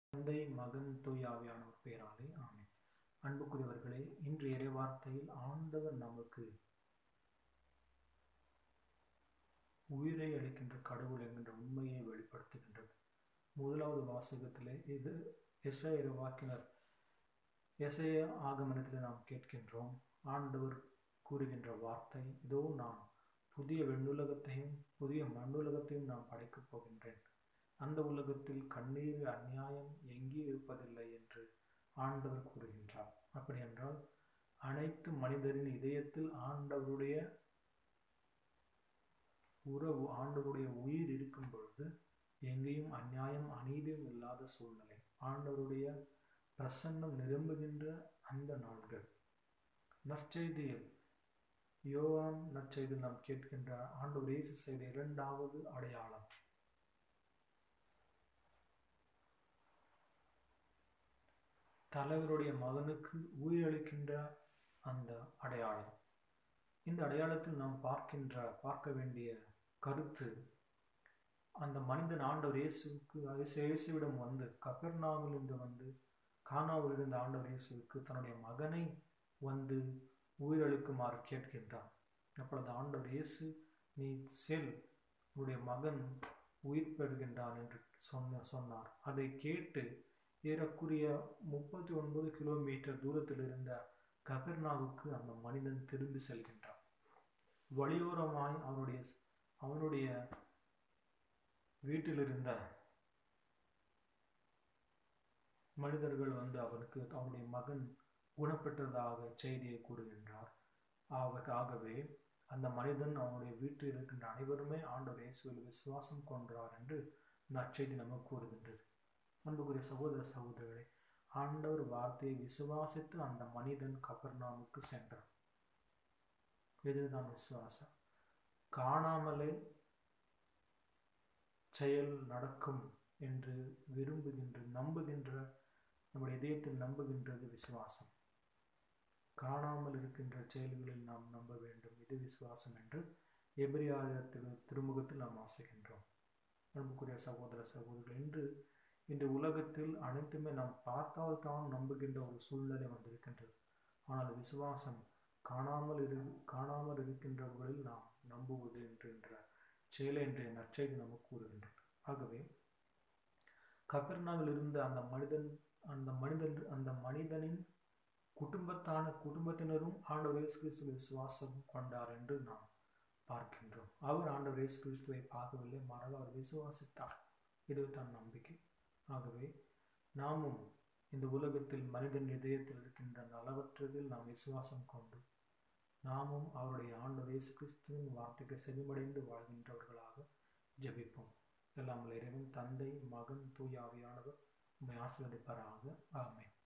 தந்தை மகன் தூயாவியானவர் பெயராலே ஆமென் அன்புக்குரியவர்களே இன்று இறைவார்த்தையில் ஆண்டவர் நமக்கு உயிரை அளிக்கின்ற கடவுள் என்கின்ற உண்மையை வெளிப்படுத்துகின்றது முதலாவது வாசகத்திலே இது எஸ்ரா இறைவாக்கினர் எசைய ஆகமனத்தில் நாம் கேட்கின்றோம் ஆண்டவர் கூறுகின்ற வார்த்தை இதோ நான் புதிய வெண்ணுலகத்தையும் புதிய மண்ணுலகத்தையும் நான் படைக்கப் போகின்றேன் அந்த உலகத்தில் கண்ணீர் அநியாயம் எங்கே இருப்பதில்லை என்று ஆண்டவர் கூறுகின்றார் அப்படி என்றால் அனைத்து மனிதரின் இதயத்தில் ஆண்டவருடைய உறவு ஆண்டவருடைய உயிர் இருக்கும் பொழுது எங்கேயும் அநியாயம் அநீதியும் இல்லாத சூழ்நிலை ஆண்டவருடைய பிரசன்னம் நிரம்புகின்ற அந்த நாட்கள் நற்செய்தியில் யோவான் நற்செய்தியில் நாம் கேட்கின்ற ஆண்டவர் இயேசு செய்த இரண்டாவது அடையாளம் தலைவருடைய மகனுக்கு உயிரளிக்கின்ற அந்த அடையாளம் இந்த அடையாளத்தில் நாம் பார்க்கின்ற பார்க்க வேண்டிய கருத்து அந்த மனிதன் ஆண்டவர் இயேசுக்கு இயேசுவிடம் வந்து கபர்னாவிலிருந்து வந்து கானாவில் இருந்த ஆண்டவர் இயேசுவுக்கு தன்னுடைய மகனை வந்து உயிரளிக்குமாறு கேட்கின்றான் அப்பொழுது ஆண்டவர் இயேசு நீ செல் உன்னுடைய மகன் உயிர் பெறுகின்றான் என்று சொன்ன சொன்னார் அதை கேட்டு ஏறக்குரிய முப்பத்தி ஒன்பது கிலோமீட்டர் தூரத்தில் இருந்த கபர்னாவுக்கு அந்த மனிதன் திரும்பி செல்கின்றான் வழியோரமாய் அவனுடைய அவனுடைய வீட்டில் இருந்த மனிதர்கள் வந்து அவனுக்கு அவனுடைய மகன் குணப்பெற்றதாக செய்தியை கூறுகின்றார் ஆகவே அந்த மனிதன் அவனுடைய வீட்டில் இருக்கின்ற அனைவருமே ஆண்டவர் இயேசுவில் விசுவாசம் கொன்றார் என்று நற்செய்தி நமக்கு கூறுகின்றது அன்புக்குரிய சகோதர சகோதரர்களே ஆண்டவர் வார்த்தையை விசுவாசித்து அந்த மனிதன் கபர்நாமுக்கு சென்றான் இதுதான் விசுவாசம் காணாமலே செயல் நடக்கும் என்று விரும்புகின்ற நம்புகின்ற நம்முடைய இதயத்தில் நம்புகின்றது விசுவாசம் காணாமல் இருக்கின்ற செயல்களில் நாம் நம்ப வேண்டும் இது விசுவாசம் என்று எபிரியாயத்தில் திருமுகத்தில் நாம் ஆசைகின்றோம் அன்புக்குரிய சகோதர சகோதரர்கள் என்று இந்த உலகத்தில் அனைத்துமே நாம் பார்த்தால் தான் நம்புகின்ற ஒரு சூழ்நிலை வந்திருக்கின்றது ஆனால் விசுவாசம் காணாமல் இரு காணாமல் இருக்கின்றவர்களில் நாம் நம்புவது என்கின்ற செயலை என்ற நற்செய்தி நமக்கு கூறுகின்றது ஆகவே கபர்னாவில் இருந்த அந்த மனிதன் அந்த மனிதன் அந்த மனிதனின் குடும்பத்தான குடும்பத்தினரும் ஆண்டவர் இயேசு கிறிஸ்துவ விசுவாசம் கொண்டார் என்று நாம் பார்க்கின்றோம் அவர் ஆண்டவர் இயேசு கிறிஸ்துவை பார்க்கவில்லை மாறாக அவர் விசுவாசித்தார் இது தான் நம்பிக்கை ஆகவே நாமும் இந்த உலகத்தில் மனிதன் இதயத்தில் இருக்கின்ற நலவற்றதில் நாம் விசுவாசம் கொண்டு நாமும் அவருடைய ஆண்டவர் இயேசு கிறிஸ்துவின் வார்த்தைக்கு செவிமடைந்து வாழ்கின்றவர்களாக ஜெபிப்போம் எல்லாம் இறைவன் தந்தை மகன் தூயாவியானவர் உண்மை ஆசிர்வதிப்பாராக ஆமை